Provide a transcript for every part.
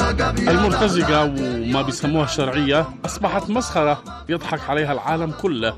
المرتزقة وما بيسموها الشرعية أصبحت مسخرة يضحك عليها العالم كله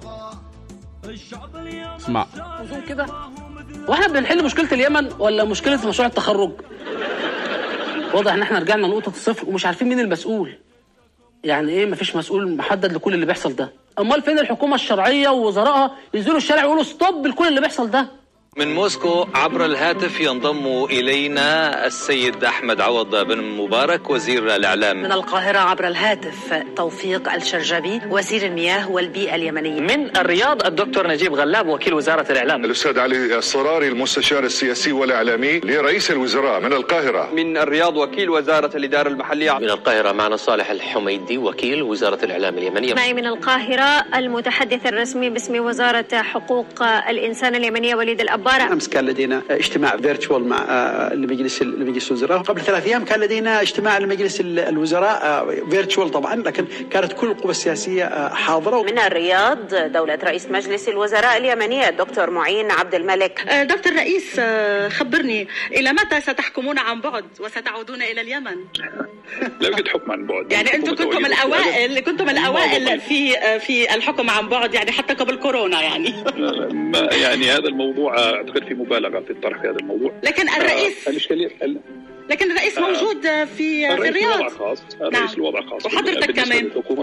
اسمع وزوم كده واحنا بنحل مشكله اليمن ولا مشكله مشروع التخرج واضح ان احنا رجعنا لنقطه الصفر ومش عارفين مين المسؤول يعني ايه مفيش مسؤول محدد لكل اللي بيحصل ده امال فين الحكومه الشرعيه ووزرائها ينزلوا الشارع يقولوا ستوب لكل اللي بيحصل ده من موسكو عبر الهاتف ينضم إلينا السيد أحمد عوض بن مبارك وزير الإعلام من القاهرة عبر الهاتف توفيق الشرجبي وزير المياه والبيئة اليمنية من الرياض الدكتور نجيب غلاب وكيل وزارة الإعلام الأستاذ علي الصراري المستشار السياسي والإعلامي لرئيس الوزراء من القاهرة من الرياض وكيل وزارة الإدارة المحلية من القاهرة معنا صالح الحميدي وكيل وزارة الإعلام اليمنية معي من القاهرة المتحدث الرسمي باسم وزارة حقوق الإنسان اليمنية وليد الأبار امس كان لدينا اجتماع فيرتشوال مع المجلس المجلس الوزراء قبل ثلاث ايام كان لدينا اجتماع لمجلس الوزراء فيرتشوال طبعا لكن كانت كل القوى السياسيه حاضره من الرياض دولة رئيس مجلس الوزراء اليمنية الدكتور معين عبد الملك دكتور رئيس خبرني إلى متى ستحكمون عن بعد وستعودون إلى اليمن؟ لا يوجد حكم عن بعد يعني أنتم كنتم الأوائل كنتم الأوائل في في الحكم عن بعد يعني حتى قبل كورونا يعني يعني هذا الموضوع اعتقد في مبالغه في الطرح في هذا الموضوع لكن الرئيس آه الاشكاليه لكن الرئيس آه موجود في الرئيس في الرياض الوضع خاص الرئيس نعم. الوضع خاص وحضرتك كمان للحكومة.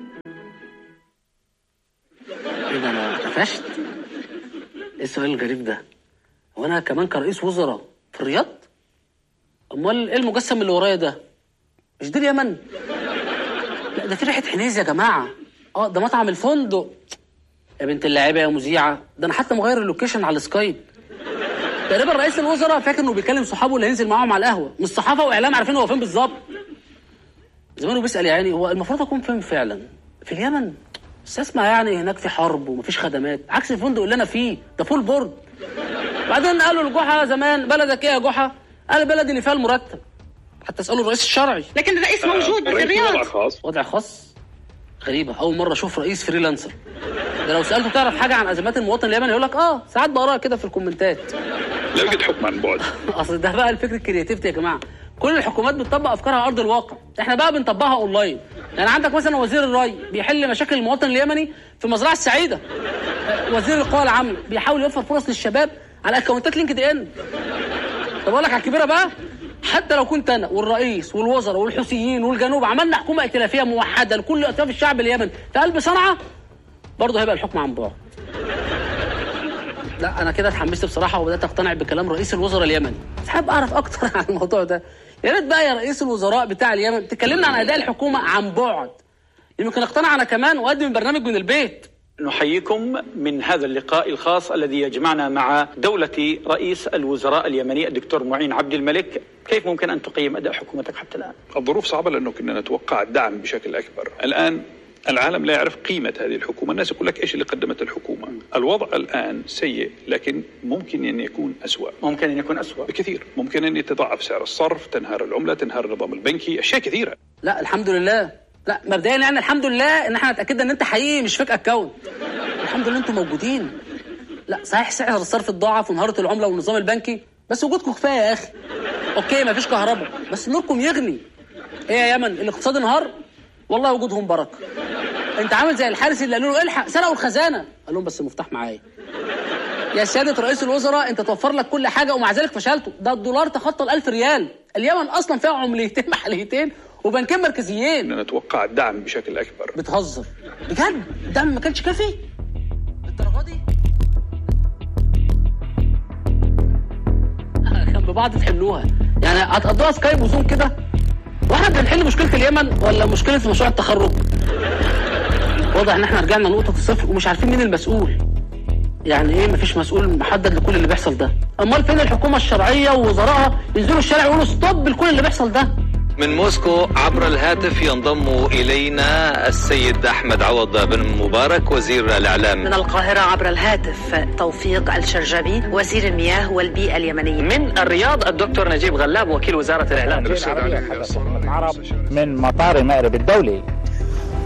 ايه ده انا قفشت ايه السؤال الغريب ده هو انا كمان كرئيس وزراء في الرياض امال ايه المجسم اللي ورايا ده مش دي اليمن لا ده في ريحه حنيز يا جماعه اه ده مطعم الفندق يا بنت اللعيبه يا مذيعه ده انا حتى مغير اللوكيشن على السكايب تقريبا رئيس الوزراء فاكر انه بيكلم صحابه اللي هينزل معاهم على القهوه مش صحافه واعلام عارفين هو فين بالظبط زمانه بيسال يعني هو المفروض اكون فين فعلا في اليمن بس اسمع يعني هناك في حرب ومفيش خدمات عكس الفندق اللي انا فيه ده فول بورد بعدين قالوا لجحا زمان بلدك ايه يا جحا قال بلدي اللي فيها المرتب حتى اسالوا الرئيس الشرعي لكن الرئيس موجود في الرئيس الوضع الرياض خاص وضع خاص غريبة أول مرة أشوف رئيس فريلانسر ده لو سألته تعرف حاجة عن أزمات المواطن اليمني يقول لك آه ساعات بقراها كده في الكومنتات لا يوجد حكم عن بعد أصل ده بقى الفكر الكرياتيفيتي يا جماعة كل الحكومات بتطبق أفكارها على أرض الواقع إحنا بقى بنطبقها أونلاين يعني عندك مثلا وزير الري بيحل مشاكل المواطن اليمني في المزرعة السعيدة آه، وزير القوى العاملة بيحاول يوفر فرص للشباب على أكونتات لينكد إن طب أقول لك على الكبيرة بقى حتى لو كنت انا والرئيس والوزراء والحوثيين والجنوب عملنا حكومه ائتلافيه موحده لكل اطياف الشعب اليمني في قلب صنعاء برضه هيبقى الحكم عن بعد. لا انا كده اتحمست بصراحه وبدات اقتنع بكلام رئيس الوزراء اليمني بس حابب اعرف اكتر عن الموضوع ده يا ريت بقى يا رئيس الوزراء بتاع اليمن تكلمنا عن اداء الحكومه عن بعد يمكن اقتنع انا كمان واقدم برنامج من البيت نحييكم من هذا اللقاء الخاص الذي يجمعنا مع دولة رئيس الوزراء اليمني الدكتور معين عبد الملك كيف ممكن أن تقيم أداء حكومتك حتى الآن؟ الظروف صعبه لانه كنا نتوقع الدعم بشكل اكبر الان العالم لا يعرف قيمة هذه الحكومة الناس يقول لك إيش اللي قدمت الحكومة الوضع الآن سيء لكن ممكن أن يكون أسوأ ممكن أن يكون أسوأ بكثير ممكن أن يتضاعف سعر الصرف تنهار العملة تنهار النظام البنكي أشياء كثيرة لا الحمد لله لا مبدئيا يعني الحمد لله ان احنا اتاكدنا ان انت حقيقي مش فيك اكونت الحمد لله انتم موجودين لا صحيح سعر الصرف اتضاعف وانهارت العمله والنظام البنكي بس وجودكم كفايه يا اخي اوكي مفيش كهرباء بس نوركم يغني ايه يا يمن الاقتصاد انهار والله وجودهم بركه انت عامل زي الحارس اللي قالوا له الحق سرقوا الخزانه قال لهم بس المفتاح معايا يا سيادة رئيس الوزراء انت توفر لك كل حاجة ومع ذلك فشلتوا ده الدولار تخطى الألف ريال اليمن أصلا فيها عمليتين محليتين وبنكين مركزيين كنا نتوقع الدعم بشكل أكبر بتهزر بجد الدعم ما كانش كافي بالدرجة دي كان ببعض تحلوها يعني هتقضوها سكايب وزوم كده واحنا بنحل مشكلة اليمن ولا مشكلة مشروع التخرج واضح ان احنا رجعنا لنقطة الصفر ومش عارفين مين المسؤول يعني ايه مفيش مسؤول محدد لكل اللي بيحصل ده امال فين الحكومه الشرعيه ووزرائها ينزلوا الشارع يقولوا ستوب لكل اللي بيحصل ده من موسكو عبر الهاتف ينضم إلينا السيد أحمد عوض بن مبارك وزير الإعلام من القاهرة عبر الهاتف توفيق الشرجبي وزير المياه والبيئة اليمنية من الرياض الدكتور نجيب غلاب وكيل وزارة الإعلام الأستاذ علي الصراري من مطار مأرب الدولي